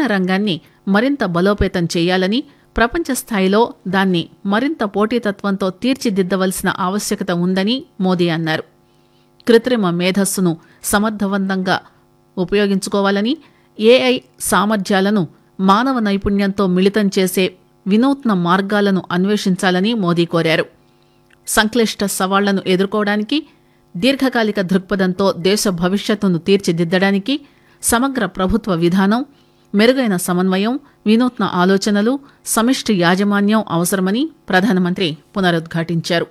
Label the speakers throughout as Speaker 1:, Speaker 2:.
Speaker 1: రక్షణ రంగాన్ని మరింత బలోపేతం చేయాలని ప్రపంచ స్థాయిలో దాన్ని మరింత పోటీతత్వంతో తీర్చిదిద్దవలసిన ఆవశ్యకత ఉందని మోదీ అన్నారు కృత్రిమ మేధస్సును సమర్థవంతంగా ఉపయోగించుకోవాలని ఏఐ సామర్థ్యాలను మానవ నైపుణ్యంతో మిళితం చేసే వినూత్న మార్గాలను అన్వేషించాలని మోదీ కోరారు సంక్లిష్ట సవాళ్లను ఎదుర్కోవడానికి దీర్ఘకాలిక దృక్పథంతో దేశ భవిష్యత్తును తీర్చిదిద్దడానికి సమగ్ర ప్రభుత్వ విధానం మెరుగైన సమన్వయం వినూత్న ఆలోచనలు సమిష్టి యాజమాన్యం అవసరమని ప్రధానమంత్రి పునరుద్ఘాటించారు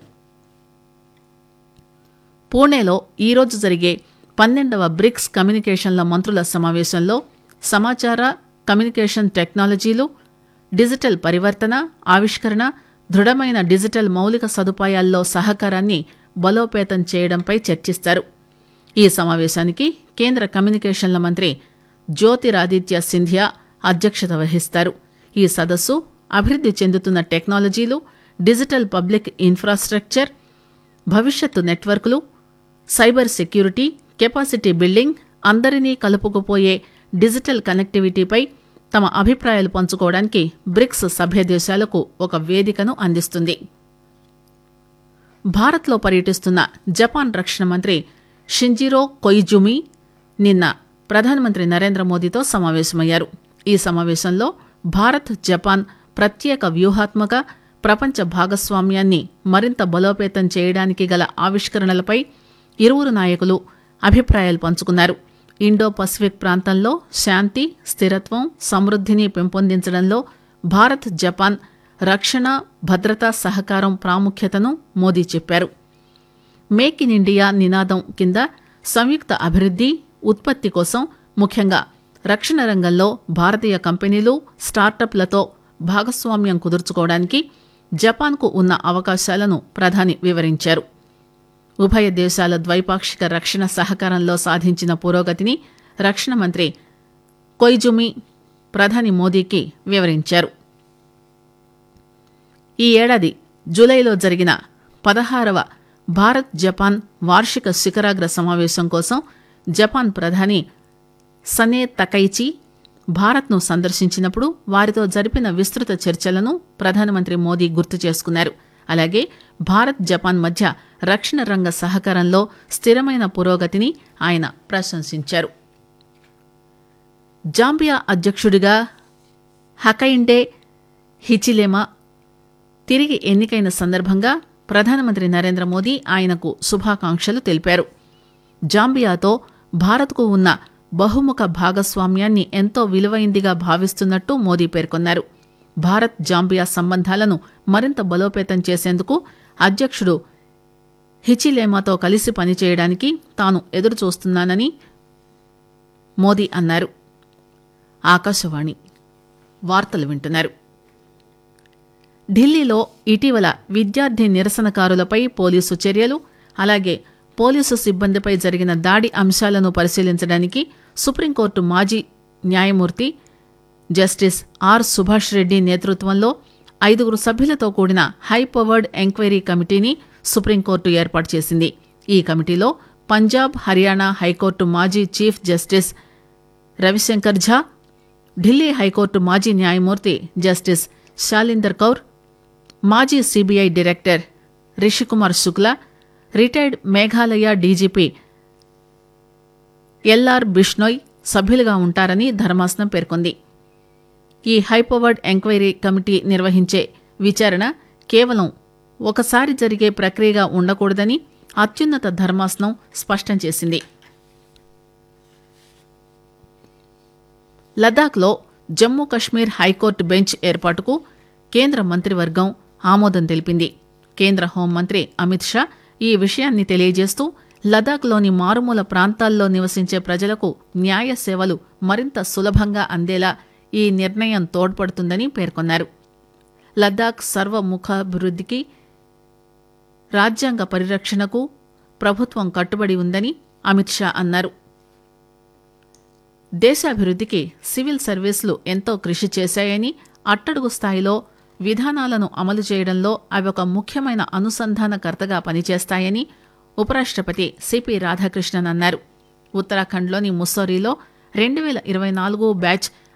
Speaker 1: పూణేలో ఈరోజు జరిగే పన్నెండవ బ్రిక్స్ కమ్యూనికేషన్ల మంత్రుల సమావేశంలో సమాచార కమ్యూనికేషన్ టెక్నాలజీలు డిజిటల్ పరివర్తన ఆవిష్కరణ దృఢమైన డిజిటల్ మౌలిక సదుపాయాల్లో సహకారాన్ని బలోపేతం చేయడంపై చర్చిస్తారు ఈ సమావేశానికి కేంద్ర కమ్యూనికేషన్ల మంత్రి జ్యోతిరాదిత్య సింధియా అధ్యక్షత వహిస్తారు ఈ సదస్సు అభివృద్ది చెందుతున్న టెక్నాలజీలు డిజిటల్ పబ్లిక్ ఇన్ఫ్రాస్ట్రక్చర్ భవిష్యత్తు నెట్వర్క్లు సైబర్ సెక్యూరిటీ కెపాసిటీ బిల్డింగ్ అందరినీ కలుపుకుపోయే డిజిటల్ కనెక్టివిటీపై తమ అభిప్రాయాలు పంచుకోవడానికి బ్రిక్స్ సభ్య దేశాలకు ఒక వేదికను అందిస్తుంది భారత్లో పర్యటిస్తున్న జపాన్ రక్షణ మంత్రి షింజిరో కొయిజుమి నిన్న ప్రధానమంత్రి నరేంద్ర మోదీతో సమావేశమయ్యారు ఈ సమావేశంలో భారత్ జపాన్ ప్రత్యేక వ్యూహాత్మక ప్రపంచ భాగస్వామ్యాన్ని మరింత బలోపేతం చేయడానికి గల ఆవిష్కరణలపై ఇరువురు నాయకులు అభిప్రాయాలు పంచుకున్నారు ఇండో పసిఫిక్ ప్రాంతంలో శాంతి స్థిరత్వం సమృద్ధిని పెంపొందించడంలో భారత్ జపాన్ రక్షణ భద్రతా సహకారం ప్రాముఖ్యతను మోదీ చెప్పారు మేక్ ఇన్ ఇండియా నినాదం కింద సంయుక్త అభివృద్ది ఉత్పత్తి కోసం ముఖ్యంగా రక్షణ రంగంలో భారతీయ కంపెనీలు స్టార్టప్లతో భాగస్వామ్యం కుదుర్చుకోవడానికి జపాన్కు ఉన్న అవకాశాలను ప్రధాని వివరించారు ఉభయ దేశాల ద్వైపాక్షిక రక్షణ సహకారంలో సాధించిన పురోగతిని రక్షణ మంత్రి కొయిజుమి ప్రధాని మోదీకి వివరించారు ఈ ఏడాది జూలైలో జరిగిన పదహారవ భారత్ జపాన్ వార్షిక శిఖరాగ్ర సమావేశం కోసం జపాన్ ప్రధాని సనే తకైచి భారత్ను సందర్శించినప్పుడు వారితో జరిపిన విస్తృత చర్చలను ప్రధానమంత్రి మోదీ గుర్తు చేసుకున్నారు అలాగే భారత్ జపాన్ మధ్య రక్షణ రంగ సహకారంలో స్థిరమైన పురోగతిని ఆయన ప్రశంసించారు జాంబియా అధ్యక్షుడిగా హకైండే హిచిలేమా తిరిగి ఎన్నికైన సందర్భంగా ప్రధానమంత్రి నరేంద్ర మోదీ ఆయనకు శుభాకాంక్షలు తెలిపారు జాంబియాతో భారత్కు ఉన్న బహుముఖ భాగస్వామ్యాన్ని ఎంతో విలువైందిగా భావిస్తున్నట్టు మోదీ పేర్కొన్నారు భారత్ జాంబియా సంబంధాలను మరింత బలోపేతం చేసేందుకు అధ్యక్షుడు హిచిలేమాతో కలిసి పనిచేయడానికి తాను ఎదురుచూస్తున్నానని మోదీ అన్నారు ఆకాశవాణి వార్తలు వింటున్నారు ఢిల్లీలో ఇటీవల విద్యార్థి నిరసనకారులపై పోలీసు చర్యలు అలాగే పోలీసు సిబ్బందిపై జరిగిన దాడి అంశాలను పరిశీలించడానికి సుప్రీంకోర్టు మాజీ న్యాయమూర్తి జస్టిస్ ఆర్ సుభాష్ రెడ్డి నేతృత్వంలో ఐదుగురు సభ్యులతో కూడిన హైపవర్డ్ ఎంక్వైరీ కమిటీని సుప్రీంకోర్టు ఏర్పాటు చేసింది ఈ కమిటీలో పంజాబ్ హర్యానా హైకోర్టు మాజీ chief justice Ravishankar Jha Delhi high court మాజీ న్యాయమూర్తి జస్టిస్ శాలిందర్ కౌర్ మాజీ CBI director Rishikumar Shukla retired Meghalaya DGP LR Bishnoi సభ్యులుగా ఉంటారని ధర్మాసనం పేర్కొంది ఈ హైపవర్డ్ ఎంక్వైరీ కమిటీ నిర్వహించే విచారణ కేవలం ఒకసారి జరిగే ప్రక్రియగా ఉండకూడదని అత్యున్నత ధర్మాసనం స్పష్టం చేసింది లద్దాఖ్లో జమ్మూ కశ్మీర్ హైకోర్టు బెంచ్ ఏర్పాటుకు కేంద్ర మంత్రివర్గం ఆమోదం తెలిపింది కేంద్ర హోంమంత్రి అమిత్ షా ఈ విషయాన్ని తెలియజేస్తూ లదాఖ్లోని మారుమూల ప్రాంతాల్లో నివసించే ప్రజలకు న్యాయ సేవలు మరింత సులభంగా అందేలా ఈ నిర్ణయం తోడ్పడుతుందని పేర్కొన్నారు లద్దాఖ్ సర్వముఖాభివృద్ధికి రాజ్యాంగ పరిరక్షణకు ప్రభుత్వం కట్టుబడి ఉందని అమిత్ షా అన్నారు దేశాభివృద్ధికి సివిల్ సర్వీసులు ఎంతో కృషి చేశాయని అట్టడుగు స్థాయిలో విధానాలను అమలు చేయడంలో అవి ఒక ముఖ్యమైన అనుసంధానకర్తగా పనిచేస్తాయని ఉపరాష్ట్రపతి సిపి రాధాకృష్ణన్ అన్నారు ఉత్తరాఖండ్లోని ముస్సోరీలో రెండు వేల ఇరవై నాలుగు బ్యాచ్